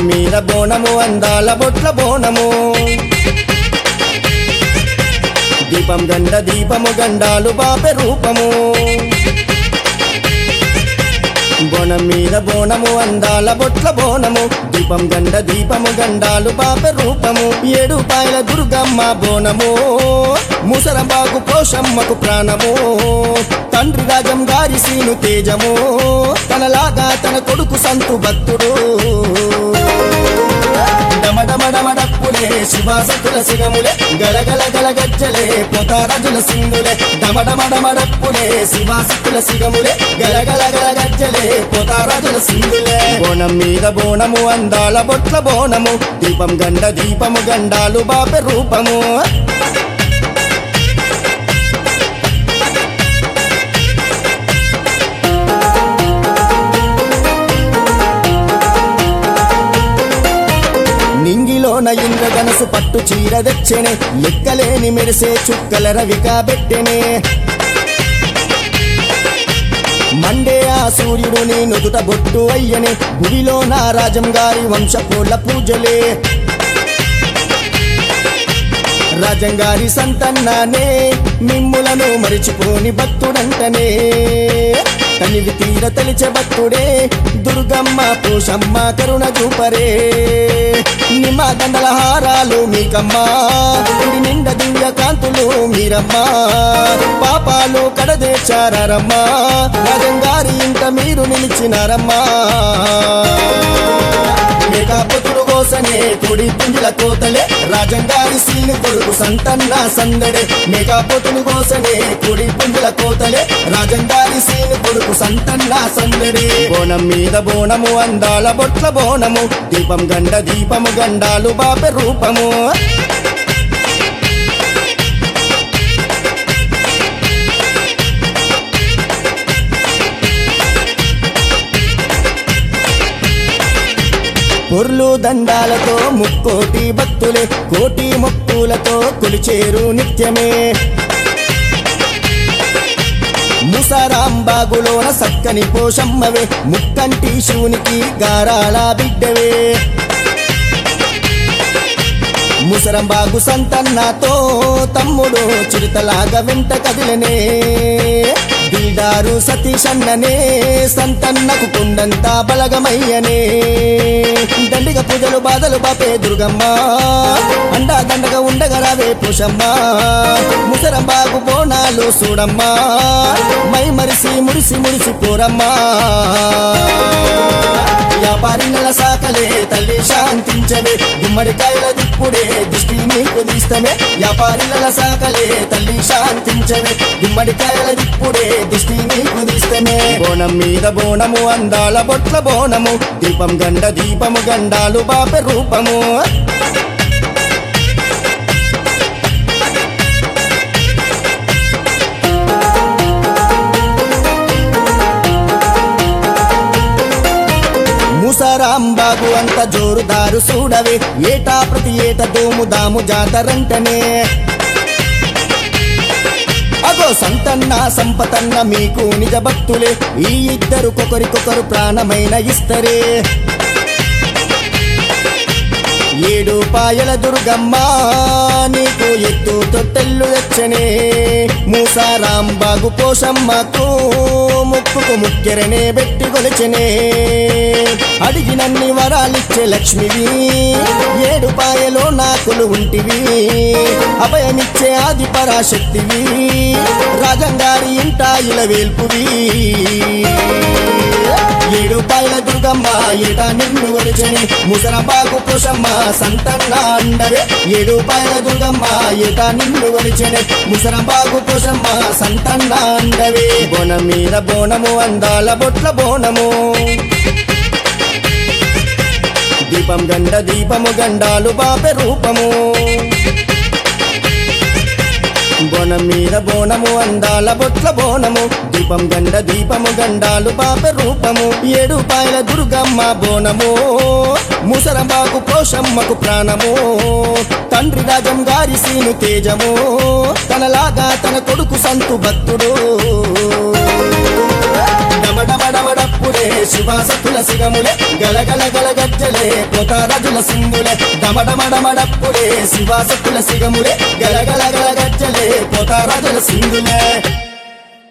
మీద బోనము అందాల బొట్ల బోనము దీపం గండ దీపము గండాలు బాపె రూపము బోనం మీద బోనము అందాల బొట్ల బోనము దీపం గండ దీపము గండాలు బాపె రూపము ఏడు పాయల దుర్గమ్మ బోనము ముసరంబాగు పోషమ్మకు ప్రాణము తండ్రి రాజం గారి సీను తేజము తనలాగా తన కొడుకు సంతు భక్తుడు డమడమడమడప్పులే శివాసతుల సిగములే గలగల గల గజ్జలే పోతారజుల సింగులే డమడమడమడప్పులే శివాసతుల సిగములే గలగల గల గజ్జలే పోతారజుల సింగులే బోనం మీద బోనము అందాల బొట్ల బోనము దీపం గండ దీపము గండాలు బాపె రూపము నింగిలోన ఇంద్రధనసు పట్టు చీర తెచ్చెనే లెక్కలేని మెరిసే చుక్కల రవిగా పెట్టెనే మండే ఆ సూర్యుడు నీ నుదుట బొట్టు అయ్యనే గుడిలో నా రాజం గారి వంశపూల పూజలే రాజంగారి సంతన్నానే మిమ్ములను మరిచిపోని భక్తుడంటనే తనివి తీర తలిచే భక్తుడే దుర్గమ్మ పోషమ్మ కరుణ చూపరే నిమ్మ దండల హారాలు మీకమ్మా గుడి నిండ దివ్య కాంతులు మీరమ్మా పాపాలు కడదేచారమ్మా రాజంగారి ఇంట మీరు నిలిచినారమ్మా మేఘాపతుడు కోసనే కొడి పుంజుల కోతలే రాజంగారి సీను కొడుకు సంతన్న సందడే మేఘాపతుడు కోసనే కొడి పుంజుల కోతలే రాజంగారి సీను కొడుకు సంతన్న సందడే బోనం మీద బోనము అందాల బొట్ల బోనము దీపం గండ దీపము గండాలు బాపె రూపము పొర్లు దండాలతో ముక్కోటి భక్తులే కోటి మొక్కులతో కొలిచేరు నిత్యమే ముసరాంబాగులోన సక్కని పోషమ్మవే ముక్కంటి శివునికి గారాల బిడ్డవే ముసరంబాగు సంతన్నతో తమ్ముడు చిరుతలాగా వెంట కదిలనే బిల్డారు సతీష్ అన్ననే సంతన్నకు కుండంతా బలగమయ్యనే దండిగ పూజలు బాధలు బాపే దుర్గమ్మ అండా దండగా ఉండగా రావే పుషమ్మ ముసరంబాగు బోనాలు చూడమ్మా మై మరిసి మురిసి మురిసి పోరమ్మా వ్యాపారి నెల సాకలే తల్లి శాంతించవే గుమ్మడికాయల దిప్పుడే దిష్టి నీకు తీస్తమే వ్యాపారి నెల సాకలే తల్లి శాంతించవే గుమ్మడికాయల దిప్పుడే దిష్టి నీకు తీస్తమే బోనం మీద బోనము అందాల బొట్ల బోనము దీపం గండ దీపము గండాలు బాపె రూపము ముసరాంబాగు అంత జోరుదారు చూడవే ఏటా ప్రతి ఏట దోము దాము జాతరంటనే అగో సంతన్న సంపతన్న మీకు నిజ భక్తులే ఈ ఇద్దరు కొకరికొకరు ప్రాణమైన ఇస్తరే ఏడు పాయల దుర్గమ్మ నీకు ఎత్తు తొట్టెల్లు తెచ్చనే మూసారాంబాగు పోషమ్మకు ముక్కుకు ముక్కెరనే పెట్టి కొలిచనే అడిగినన్ని వరాలిచ్చే లక్ష్మివి ఏడు పాయలో నాకులు ఉంటివి అభయమిచ్చే ఆది పరాశక్తివి రాజంగారి ఇంట ఇల వేల్పువి ఏడు పాయల దుర్గమ్మ ఏట నిన్ను ఒలిచని ముసరబాగు పోషమ్మ సంతన్న అండవే ఏడు పాయల దుర్గమ్మ ఏట నిన్ను ఒలిచని ముసరబాగు పోషమ్మ సంతన్న అండవే బోనం మీద బోనము అందాల బొట్ల బోనము దీపం గండ దీపము గండాలు బాపె రూపము బోనం మీద బోనము అందాల బొట్ల బోనము దీపం గండ దీపము గండాలు బాపె రూపము ఏడు పాయల దుర్గమ్మ బోనము ముసరంబాకు పోషమ్మకు ప్రాణము తండ్రి రాజం గారి సీను తేజము తనలాగా తన కొడుకు సంతు భక్తుడు డమడమడమడప్పుడే శివాసతుల సిగములే గలగల గల గజ్జలే పోతారజుల సింగులే డమడమడమడప్పుడే శివాసతుల సిగములే గలగల గల గజ్జలే పోతారజుల సింగులే